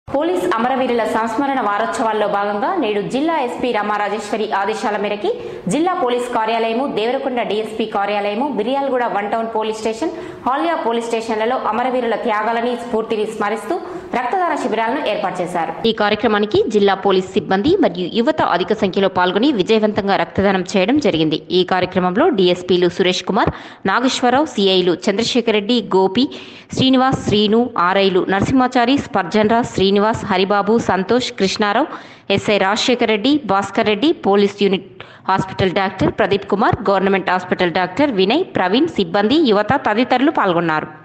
police అమరవీరుల సంస్మరణ వారోత్సవాల్లో భాగంగా నేడు జిల్లా ఎస్పీ రమారాజేశ్వరి ఆదేశాల మేరకి జిల్లా పోలీస్ కార్యాలయము దేవరకొండ డీఎస్పీ కార్యాలయము Miryalaguda one town police station Haliya police స్టేషన్లలో అమరవీరుల త్యాగాలని స్ఫూర్తిని స్మరిస్తూ రక్తదాన శిబిరాలను ఏర్పాటు చేశారు ఈ కార్యక్రమానికి జిల్లా పోలీస్ సిబ్బంది మరియు యువత అధిక సంఖ్యలో పాల్గొని విజయవంతంగా రక్తదానం చేయడం జరిగింది ఈ కార్యక్రమంలో డీఎస్పీలు సురేష్ కుమార్ నాగేశ్వరరావు సిఐలు చంద్రశేఖర్ రెడ్డి గోపి శ్రీనివాస్ శ్రీను ఆర్ఐలు Narasimhachari Spurgeon Raj Srinivas Haribabu Santosh Krishna Rao SI Rajasekhar Reddy Bhaskar Reddy police unit hospital doctor Pradeep Kumar government hospital doctor Vinay Praveen సిబ్బంది యువత తదితరులు పాల్గొన్నారు